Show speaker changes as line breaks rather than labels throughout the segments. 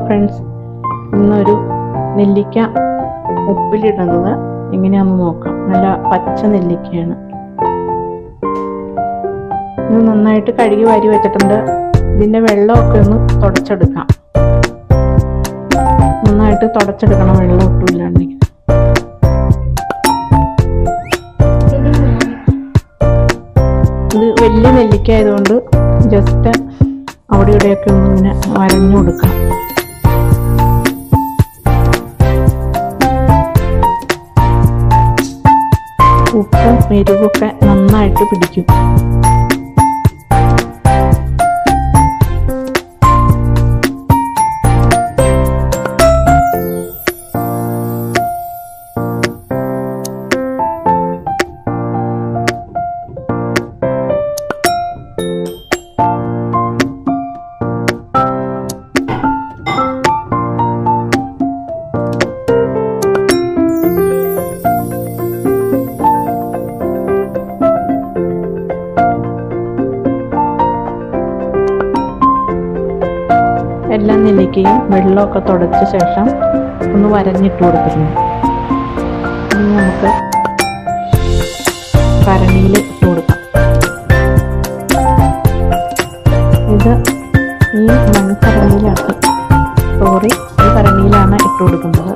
Friends ഇന്നൊരു നെല്ലിക്ക ഉപ്പിലിടുന്നത് എങ്ങനെയാണെന്ന് നോക്കാം നല്ല പച്ച നെല്ലിക്കയാണ് ഇത് നന്നായിട്ട് കഴുകി വാരി വെച്ചിട്ടുണ്ട് ഇതിന്റെ വെള്ളമൊക്കെ ഒന്ന് തുടച്ചെടുക്കാം നന്നായിട്ട് തുടച്ചെടുക്കണം വെള്ളം ഒട്ടും ഇല്ലാണ്ടെങ്കിൽ ഇത് വലിയ നെല്ലിക്ക ആയതുകൊണ്ട് ജസ്റ്റ് അവിടെ ഇവിടെയൊക്കെ ഒന്ന് ഇങ്ങനെ വരഞ്ഞു കൊടുക്കാം ഉപ്പും എരിവൊക്കെ നന്നായിട്ട് പിടിക്കും എല്ലാ നെല്ലിക്കയും വെള്ളമൊക്കെ തുടച്ച ശേഷം ഒന്ന് വരഞ്ഞിട്ട് കൊടുത്തിട്ടുണ്ട് ഇനി നമുക്ക് കരണിയിൽ ഇട്ട് കൊടുക്കാം ഇത് ഈ മൺകരണിയിലാണ് സോറി ഈ കരണിയിലാണ് ഇട്ട് കൊടുക്കുന്നത്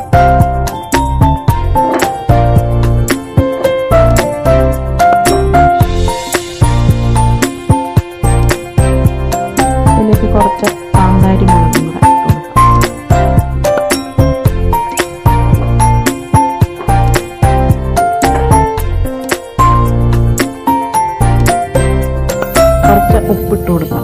ഇതിലേക്ക് കുറച്ച് കാന്താരി മുളകും കൂടെ ഇട്ട് കൊടുക്കാം കുറച്ച് ഉപ്പിട്ട് കൊടുക്കാം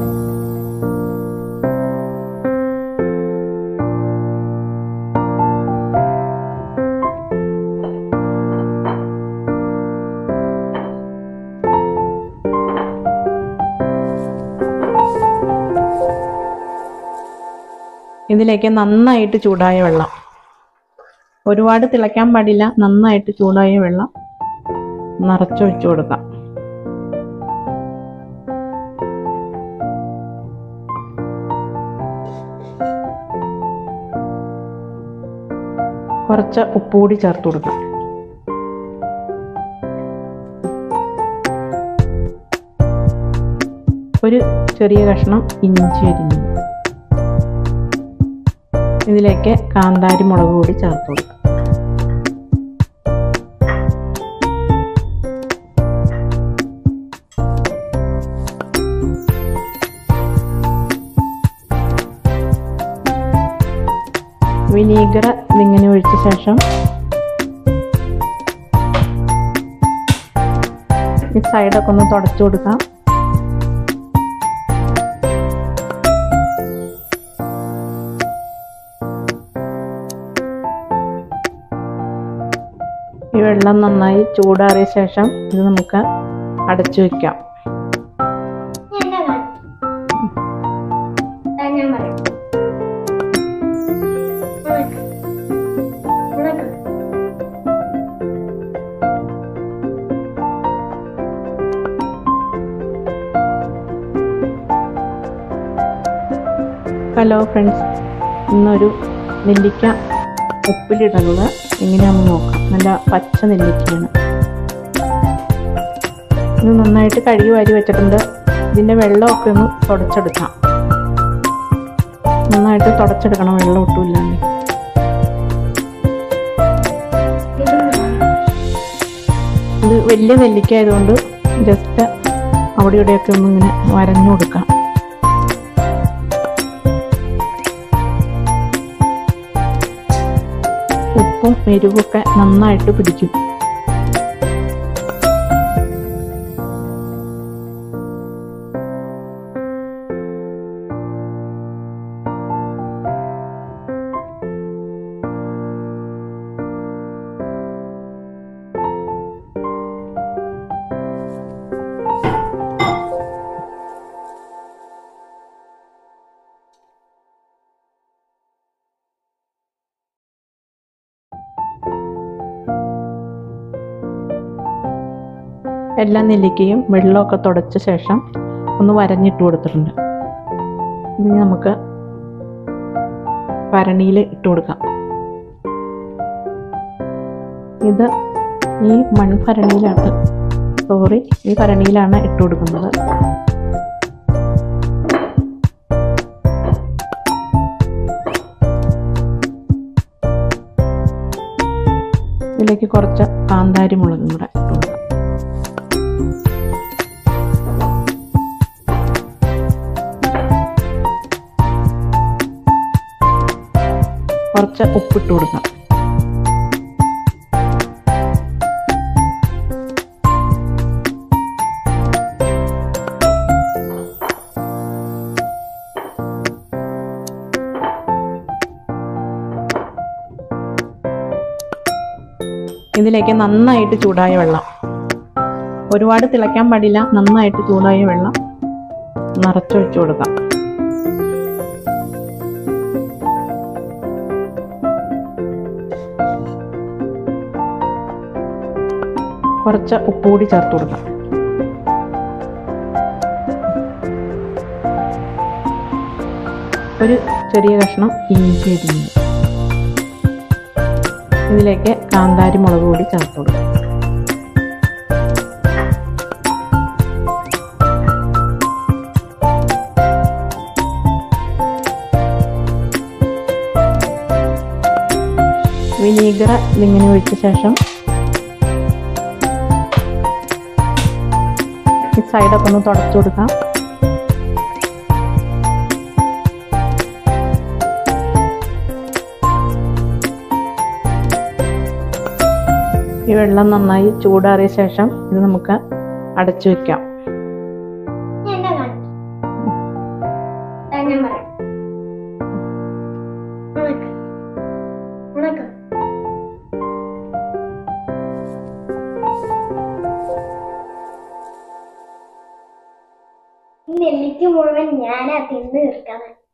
ഇതിലേക്ക് നന്നായിട്ട് ചൂടായ വെള്ളം ഒരുപാട് തിളയ്ക്കാൻ പാടില്ല നന്നായിട്ട് ചൂടായ വെള്ളം നിറച്ചൊഴിച്ചു കൊടുക്കാം കുറച്ച് ഉപ്പ് കൂടി ചേർത്ത് കൊടുക്കാം ഒരു ചെറിയ കഷ്ണം ഇഞ്ചി അരിഞ്ഞത് ഇതിലേക്ക് കാന്താരി മുളക് കൂടി ചേർത്ത് കൊടുക്കാം വിനീഗർ ഇതിങ്ങനെ ഒഴിച്ച ശേഷം ഈ സൈഡൊക്കെ ഒന്ന് തുടച്ചു കൊടുക്കാം ഈ വെള്ളം നന്നായി ചൂടാറിയ ശേഷം ഇത് നമുക്ക് അടച്ചു വെക്കാം
എന്നെ കാണും. ദാ ഞാൻ പറയാം. ഉണക്ക്. ഉണക്ക്.
ഹലോ ഫ്രണ്ട്സ് ഇന്നൊരു നെല്ലിക്ക ഉപ്പിലിടുന്നത് എങ്ങനെയാണെന്ന് നോക്കാം നല്ല പച്ച നെല്ലിക്കയാണ് ഇത് നന്നായിട്ട് കഴുകി വാരി വെച്ചിട്ടുണ്ട് ഇതിൻ്റെ വെള്ളമൊക്കെ ഒന്ന് തുടച്ചെടുക്കാം നന്നായിട്ട് തുടച്ചെടുക്കണം വെള്ളം ഒട്ടും ഇല്ലാണ്ട് ഇത് വലിയ നെല്ലിക്ക ആയതുകൊണ്ട് ജസ്റ്റ് അവിടെ ഇവിടെയൊക്കെ ഒന്ന് ഇങ്ങനെ വരഞ്ഞു കൊടുക്കാം ഉപ്പും എരിവൊക്കെ നന്നായിട്ട് പിടിക്കും എല്ലാ നെല്ലിക്കയും വെള്ളമൊക്കെ തുടച്ച ശേഷം ഒന്ന് വരഞ്ഞിട്ട് കൊടുത്തിട്ടുണ്ട് ഇനി നമുക്ക് ഭരണിയിൽ ഇട്ട് കൊടുക്കാം ഇത് ഈ മൺഭരണിയിലാണ് സോറി ഈ ഭരണിയിലാണ് ഇട്ട് കൊടുക്കുന്നത് ഇതിലേക്ക് കുറച്ച് കാന്താരി മുളകും കൂടെ ഇട്ട് കൊടുക്കാം കുറച്ച് ഉപ്പിട്ട് കൊടുക്കാം ഇതിലേക്ക് നന്നായിട്ട് ചൂടായ വെള്ളം ഒരുപാട് തിളയ്ക്കാൻ പാടില്ല നന്നായിട്ട് ചൂടായ വെള്ളം നിറച്ചൊഴിച്ചു കൊടുക്കാം കുറച്ച് ഉപ്പ് കൂടി ചേർത്ത് കൊടുക്കാം ഒരു ചെറിയ കഷ്ണം ഇഞ്ചി അരിഞ്ഞത് ഇതിലേക്ക് കാന്താരി മുളക് കൂടി ചേർത്ത് കൊടുക്കാം വിനീഗർ ഇതിങ്ങനെ ഒഴിച്ച ശേഷം ഈ സൈഡൊക്കെ ഒന്ന് തുടച്ചു കൊടുക്കാം ഈ വെള്ളം നന്നായി ചൂടാറിയ ശേഷം ഇത് നമുക്ക് അടച്ചു വെക്കാം
നീ എന്നെ കാണിക്കും ഞാൻ പറയാം ഉണക്ക് ഉണക്ക് ഈ നെല്ലിക്ക് മുഴുവൻ ഞാനാ തിന്ന് തീർക്കാണ്